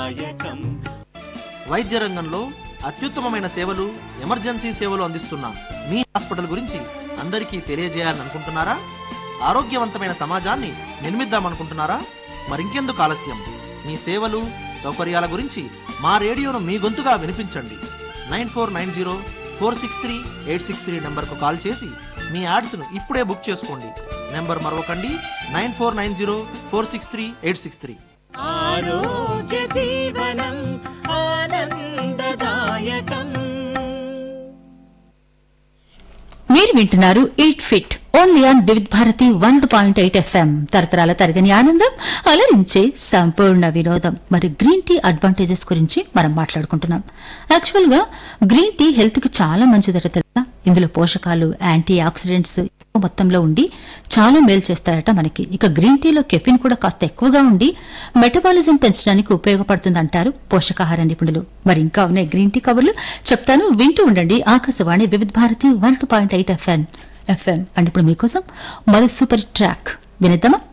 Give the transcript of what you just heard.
ఆనందదాయకం వైద్య రంగంలో అత్యుత్తమమైన సేవలు ఎమర్జెన్సీ సేవలు అందిస్తున్న మీ హాస్పిటల్ గురించి అందరికీ తెలియజేయాలని అనుకుంటున్నారా ఆరోగ్యవంతమైన సమాజాన్ని నిర్మిద్దామనుకుంటున్నారా మరింకెందుకు ఆలస్యం మీ సేవలు సౌకర్యాల గురించి మా రేడియోను మీ గొంతుగా వినిపించండి nine four nine zero four six three eight six three నెంబర్కు కాల్ చేసి మీ యాడ్స్ను ఇప్పుడే బుక్ చేసుకోండి నెంబర్ మరొకండి nine four nine zero four six three eight six three ఆరోగ్య జీవనం ఆనందదాయకం మీరు వింటున్నారు eight fit only on Vividh Bharati one point eight FM తరతరాల తరగని ఆనందం అలరించే సంపూర్ణ వినోదం మరి గ్రీన్ టీ అడ్వాంటేజెస్ గురించి మనం మాట్లాడుకుంటున్నాం యాక్చువల్ గా గ్రీన్ టీ హెల్త్ కి చాలా మంచిదట తెలుసా ఇందులో పోషకాలు యాంటీ ఆక్సిడెంట్స్ ఎక్కువ మొత్తంలో ఉండి చాలా మేలు చేస్తాయట మనకి ఇక గ్రీన్ టీలో కెఫిన్ కూడా కాస్త ఎక్కువగా ఉండి మెటబాలిజం పెంచడానికి ఉపయోగపడుతుంది అంటారు పోషకాహార నిపుణులు మరి ఇంకా ఉన్నాయి గ్రీన్ టీ కబుర్లు చెప్తాను వింటూ ఉండండి Akashvani Vividh Bharati one two point eight FM FM and ఇప్పుడు మీకోసం మరో సూపర్ ట్రాక్ వినిద్దామా